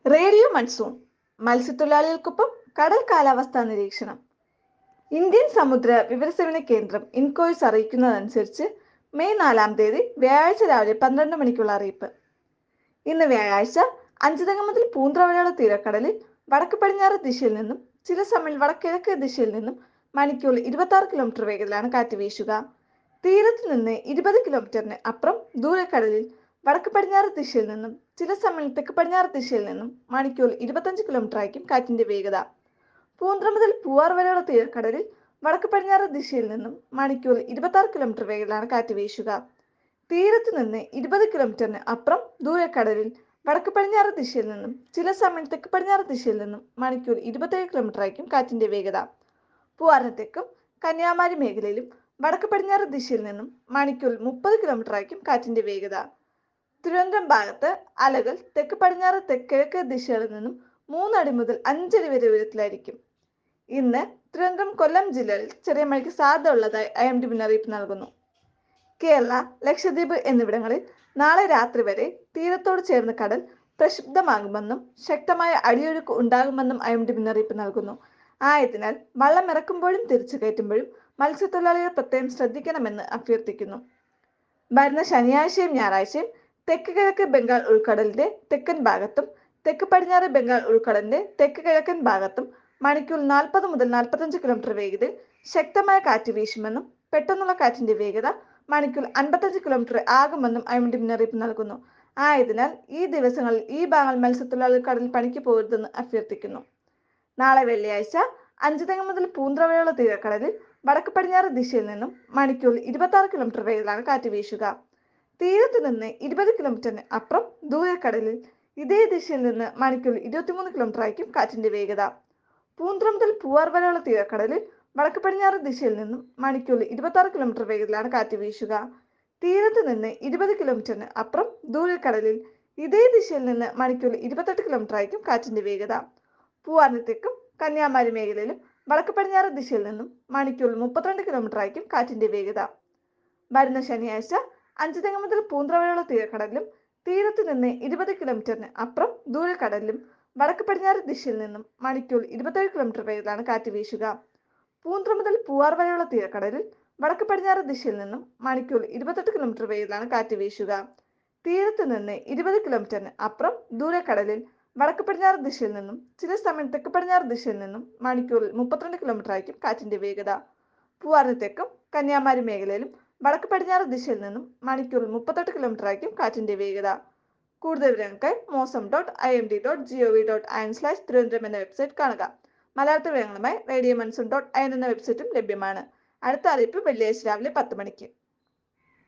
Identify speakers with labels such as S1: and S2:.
S1: radio monsoon മത്സ്യത്തൊഴിലാളികൾക്കൊപ്പം കടൽ കാലാവസ്ഥാ നിരീക്ഷണം ഇന്ത്യൻ സമുദ്ര വിവരസേവന കേന്ദ്രം ഇൻകോയ്സ് അറിയിക്കുന്നതനുസരിച്ച് മെയ് നാലാം തീയതി വ്യാഴാഴ്ച രാവിലെ പന്ത്രണ്ട് മണിക്കുള്ള അറിയിപ്പ് ഇന്ന് വ്യാഴാഴ്ച അഞ്ചുതങ്ങ മുതൽ പൂന്ത്ര വരെയുള്ള തീരക്കടലിൽ വടക്ക് പടിഞ്ഞാറ് ദിശയിൽ നിന്നും ചില സമയം വടക്കിഴക്ക് ദിശയിൽ നിന്നും മണിക്കൂറിൽ ഇരുപത്തി ആറ് കിലോമീറ്റർ വേഗത്തിലാണ് കാറ്റ് വീശുക തീരത്ത് നിന്ന് ഇരുപത് കിലോമീറ്ററിന് അപ്പുറം ദൂരക്കടലിൽ വടക്ക് പടിഞ്ഞാറ് ദിശയിൽ നിന്നും ചില സമയം തെക്ക് പടിഞ്ഞാറ് ദിശയിൽ നിന്നും മണിക്കൂറിൽ ഇരുപത്തഞ്ച് കിലോമീറ്റർ ആയിരിക്കും കാറ്റിന്റെ വേഗത പൂന്ത്ര മുതൽ പൂവാർ വരെയുള്ള തീരക്കടലിൽ വടക്ക് പടിഞ്ഞാറ് ദിശയിൽ നിന്നും മണിക്കൂറിൽ ഇരുപത്തി ആറ് കിലോമീറ്റർ വേഗത്തിലാണ് കാറ്റ് വീശുക തീരത്ത് നിന്ന് ഇരുപത് കിലോമീറ്ററിന് അപ്പുറം ദൂരക്കടലിൽ വടക്ക് പടിഞ്ഞാറ് ദിശയിൽ നിന്നും ചില സമയം തെക്ക് പടിഞ്ഞാറ് ദിശയിൽ നിന്നും മണിക്കൂർ ഇരുപത്തേഴ് കിലോമീറ്റർ ആയിരിക്കും കാറ്റിന്റെ വേഗത പൂവാറിന് തെക്കും കന്യാകുമാരി മേഖലയിലും വടക്ക് പടിഞ്ഞാറ് ദിശയിൽ നിന്നും മണിക്കൂറിൽ മുപ്പത് കിലോമീറ്റർ ആയിരിക്കും കാറ്റിന്റെ വേഗത തിരുവനന്തപുരം ഭാഗത്ത് അലകൾ തെക്ക് പടിഞ്ഞാറ് തെക്കിഴക്ക് ദിശകളിൽ നിന്നും മൂന്നടി മുതൽ അഞ്ചടി വരെ ഉയരത്തിലായിരിക്കും ഇന്ന് തിരുവനന്തപുരം കൊല്ലം ജില്ലകളിൽ ചെറിയ മഴയ്ക്ക് സാധ്യത ഉള്ളതായി ഐ എം ഡി മുന്നറിയിപ്പ് നൽകുന്നു കേരള ലക്ഷദ്വീപ് എന്നിവിടങ്ങളിൽ നാളെ രാത്രി വരെ തീരത്തോട് ചേർന്ന കടൽ പ്രക്ഷുബ്ധമാകുമെന്നും ശക്തമായ അടിയൊഴുക്ക് ഉണ്ടാകുമെന്നും ഐ എം ഡി മുന്നറിയിപ്പ് നൽകുന്നു ആയതിനാൽ വള്ളം ഇറക്കുമ്പോഴും തിരിച്ചു കയറ്റുമ്പോഴും മത്സ്യത്തൊഴിലാളികൾ പ്രത്യേകം ശ്രദ്ധിക്കണമെന്ന് അഭ്യർത്ഥിക്കുന്നു വരുന്ന ശനിയാഴ്ചയും ഞായറാഴ്ചയും തെക്ക് കിഴക്ക് ബംഗാൾ ഉൾക്കടലിന്റെ തെക്കൻ ഭാഗത്തും തെക്ക് പടിഞ്ഞാറ് ബംഗാൾ ഉൾക്കടലിന്റെ തെക്ക് കിഴക്കൻ ഭാഗത്തും മണിക്കൂർ നാൽപ്പത് മുതൽ നാൽപ്പത്തഞ്ച് കിലോമീറ്റർ വേഗതയിൽ ശക്തമായ കാറ്റ് വീശുമെന്നും പെട്ടെന്നുള്ള കാറ്റിന്റെ വേഗത മണിക്കൂർ അൻപത്തഞ്ച് കിലോമീറ്റർ ആകുമെന്നും ഐ എം ഡി മുന്നറിയിപ്പ് നൽകുന്നു ആയതിനാൽ ഈ ദിവസങ്ങളിൽ ഈ ഭാഗങ്ങൾ മത്സ്യത്തൊഴിലാളികൾ കടലിൽ പണിക്ക് പോകരുതെന്ന് അഭ്യർത്ഥിക്കുന്നു നാളെ വെള്ളിയാഴ്ച അഞ്ചുതെങ്ങ് മുതൽ പൂന്ത്ര വരെയുള്ള തീരക്കടലിൽ വടക്ക് പടിഞ്ഞാറ് ദിശയിൽ നിന്നും മണിക്കൂറിൽ ഇരുപത്തി ആറ് കിലോമീറ്റർ വേഗത്തിലാണ് കാറ്റ് വീശുക തീരത്ത് നിന്ന് ഇരുപത് കിലോമീറ്ററിന് അപ്പുറം ദൂരക്കടലിൽ ഇതേ ദിശയിൽ നിന്ന് മണിക്കൂറിൽ ഇരുപത്തിമൂന്ന് കിലോമീറ്റർ ആയിരിക്കും കാറ്റിന്റെ വേഗത പൂന്ത്ര മുതൽ പൂവാർ വരെയുള്ള തീരക്കടലിൽ വടക്ക് പടിഞ്ഞാറ് ദിശയിൽ നിന്നും മണിക്കൂറിൽ ഇരുപത്തി ആറ് കിലോമീറ്റർ വേഗത്തിലാണ് കാറ്റ് വീശുക തീരത്ത് നിന്ന് ഇരുപത് കിലോമീറ്ററിന് അപ്പുറം ദൂരക്കടലിൽ ഇതേ ദിശയിൽ നിന്ന് മണിക്കൂറിൽ ഇരുപത്തെട്ട് കിലോമീറ്റർ ആയിരിക്കും കാറ്റിന്റെ വേഗത പൂവാറിന് തെക്കും കന്യാകുമാരി മേഖലയിലും വടക്ക് പടിഞ്ഞാറ് ദിശയിൽ നിന്നും മണിക്കൂറിൽ മുപ്പത്തിരണ്ട് കിലോമീറ്റർ ആയിരിക്കും കാറ്റിന്റെ വേഗത വരുന്ന ശനിയാഴ്ച അഞ്ചുതെങ്ങ് മുതൽ പൂന്ത്ര വരെയുള്ള തീരക്കടലിലും തീരത്ത് നിന്ന് ഇരുപത് കിലോമീറ്ററിന് അപ്പുറം ദൂരക്കടലിലും വടക്ക് പടിഞ്ഞാറ് ദിശയിൽ നിന്നും മണിക്കൂർ ഇരുപത്തേഴ് കിലോമീറ്റർ വേഗത്തിലാണ് കാറ്റ് വീശുക പൂന്ത്ര മുതൽ പൂവാർ വരെയുള്ള തീരക്കടലിൽ വടക്ക് പടിഞ്ഞാറ് ദിശയിൽ നിന്നും മണിക്കൂർ ഇരുപത്തെട്ട് കിലോമീറ്റർ വേഗത്തിലാണ് കാറ്റ് വീശുക തീരത്ത് നിന്ന് ഇരുപത് കിലോമീറ്ററിന് അപ്പുറം ദൂരക്കടലിൽ വടക്ക് പടിഞ്ഞാറ് ദിശയിൽ നിന്നും ചില സമയം തെക്ക് പടിഞ്ഞാറ് ദിശയിൽ നിന്നും മണിക്കൂറിൽ മുപ്പത്തിരണ്ട് കിലോമീറ്റർ ആയിരിക്കും കാറ്റിന്റെ വേഗത പൂവാറിന് തെക്കും കന്യാകുമാരി മേഖലയിലും വടക്ക് പടിഞ്ഞാറ് ദിശയിൽ നിന്നും മണിക്കൂറിൽ മുപ്പത്തെട്ട് കിലോമീറ്റർ ആയിരിക്കും കാറ്റിന്റെ വേഗത കൂടുതൽ വിവരങ്ങൾക്കായി mausam dot I M D dot G O V dot I N slash Thiruvananthapuram എന്ന വെബ്സൈറ്റ് കാണുക മലയാളത്തിൽ വിവരങ്ങളുമായി radio monsoon dot I N എന്ന വെബ്സൈറ്റും ലഭ്യമാണ് അടുത്ത അറിയിപ്പ് വെള്ളിയാഴ്ച രാവിലെ പത്ത് മണിക്ക്